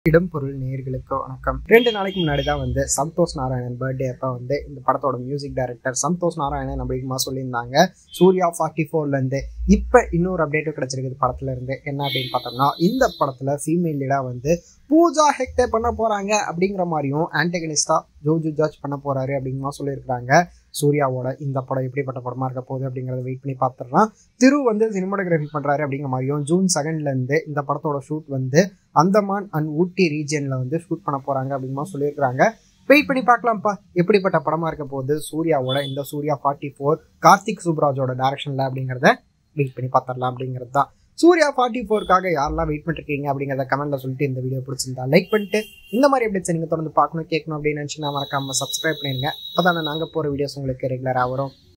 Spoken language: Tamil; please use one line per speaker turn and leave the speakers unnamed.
இடம் பொருள் நேர்களுக்கு வணக்கம் ரெண்டு நாளைக்கு முன்னாடி தான் வந்து சந்தோஷ் நாராயணன் பர்த்டே அப்போ வந்து இந்த படத்தோட மியூசிக் டைரக்டர் சந்தோஷ் நாராயணன் அப்படிங்கமா சொல்லியிருந்தாங்க சூர்யா ஃபார்ட்டி ஃபோர்லேருந்து இப்போ இன்னொரு அப்டேட்டும் கிடைச்சிருக்குது படத்துல இருந்து என்ன அப்படின்னு பார்த்தோம்னா இந்த படத்துல ஃபீமேல் லீடாக வந்து பூஜா ஹெக்டே பண்ண போறாங்க அப்படிங்கிற மாதிரியும் ஆன்டகனிஸ்டா ஜோஜு ஜார்ஜ் பண்ண போறாரு அப்படிங்கமா சொல்லியிருக்காங்க சூர்யாவோட இந்த படம் எப்படிப்பட்ட படமா இருக்க போகுது அப்படிங்கறத வெயிட் பண்ணி பார்த்துடலாம் திரு வந்து சினிமாட்டோகிராஃபி பண்றாரு அப்படிங்கிற மாதிரியும் ஜூன் செகண்ட்ல இருந்து இந்த படத்தோட ஷூட் வந்து அந்தமான் அண்ட் ஊட்டி ரீஜியன்ல வந்து ஷூட் பண்ண போறாங்க அப்படிங்கமா சொல்லியிருக்காங்க வெயிட் பண்ணி பார்க்கலாம்ப்பா எப்படிப்பட்ட படமா இருக்க போகுது சூர்யாவோட இந்த சூர்யா ஃபார்ட்டி ஃபோர் கார்த்திக் சுப்ராஜோட டைரக்ஷன்ல அப்படிங்கிறத வெயிட் பண்ணி பார்த்துடலாம் அப்படிங்கிறது தான் சூர்யா ஃபார்ட்டி ஃபோருக்காக யாரெல்லாம் வெயிட் பண்ணிருக்கீங்க அப்படிங்கிறத கமெண்ட்ல சொல்லிட்டு இந்த வீடியோ பிடிச்சிருந்தா லைக் பண்ணிட்டு இந்த மாதிரி அப்டேட்ஸ் நீங்க தொடர்ந்து பார்க்கணும் கேட்கணும் அப்படின்னு நினைச்சுன்னா மறக்காம சப்ஸ்கிரைப் பண்ணிருங்க அப்பதானே நாங்க போற வீடியோஸ் உங்களுக்கு ரெகுலரா வரும்